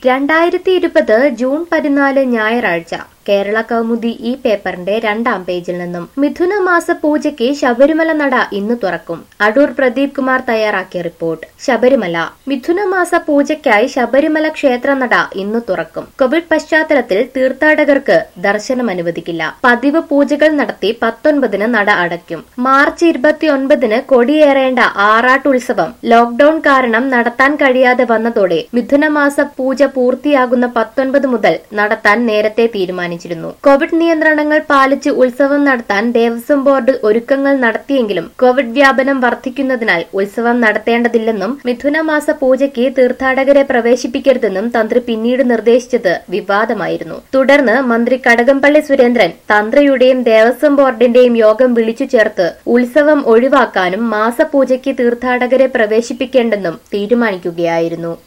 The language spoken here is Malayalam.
രണ്ടായിരത്തി ഇരുപത് ജൂൺ പതിനാല് ഞായറാഴ്ച കേരള കൗമുദി ഈ പേപ്പറിന്റെ രണ്ടാം പേജിൽ നിന്നും മിഥുന മാസ പൂജയ്ക്ക് ശബരിമല നട ഇന്ന് തുറക്കും അടൂർ പ്രദീപ് കുമാർ തയ്യാറാക്കിയ റിപ്പോർട്ട് ശബരിമല മിഥുന മാസ പൂജയ്ക്കായി ശബരിമല ക്ഷേത്ര നട ഇന്ന് തുറക്കും കോവിഡ് പശ്ചാത്തലത്തിൽ തീർത്ഥാടകർക്ക് ദർശനം അനുവദിക്കില്ല പതിവ് പൂജകൾ നടത്തി പത്തൊൻപതിന് നട അടയ്ക്കും മാർച്ച് ഇരുപത്തിയൊൻപതിന് കൊടിയേറേണ്ട ആറാട്ടുത്സവം ലോക്ഡൌൺ കാരണം നടത്താൻ കഴിയാതെ വന്നതോടെ മിഥുനമാസ പൂജ പൂർത്തിയാകുന്ന പത്തൊൻപത് മുതൽ നടത്താൻ നേരത്തെ തീരുമാനിച്ചിരുന്നു കോവിഡ് നിയന്ത്രണങ്ങൾ പാലിച്ച് ഉത്സവം നടത്താൻ ദേവസ്വം ബോർഡ് ഒരുക്കങ്ങൾ നടത്തിയെങ്കിലും കോവിഡ് വ്യാപനം വർദ്ധിക്കുന്നതിനാൽ ഉത്സവം നടത്തേണ്ടതില്ലെന്നും മിഥുനമാസ പൂജയ്ക്ക് തീർത്ഥാടകരെ പ്രവേശിപ്പിക്കരുതെന്നും തന്ത്രി പിന്നീട് നിർദ്ദേശിച്ചത് വിവാദമായിരുന്നു തുടർന്ന് മന്ത്രി കടകംപള്ളി സുരേന്ദ്രൻ തന്ത്രിയുടെയും ദേവസ്വം ബോർഡിന്റെയും യോഗം വിളിച്ചു ചേർത്ത് ഉത്സവം ഒഴിവാക്കാനും മാസപൂജയ്ക്ക് തീർത്ഥാടകരെ പ്രവേശിപ്പിക്കേണ്ടെന്നും തീരുമാനിക്കുകയായിരുന്നു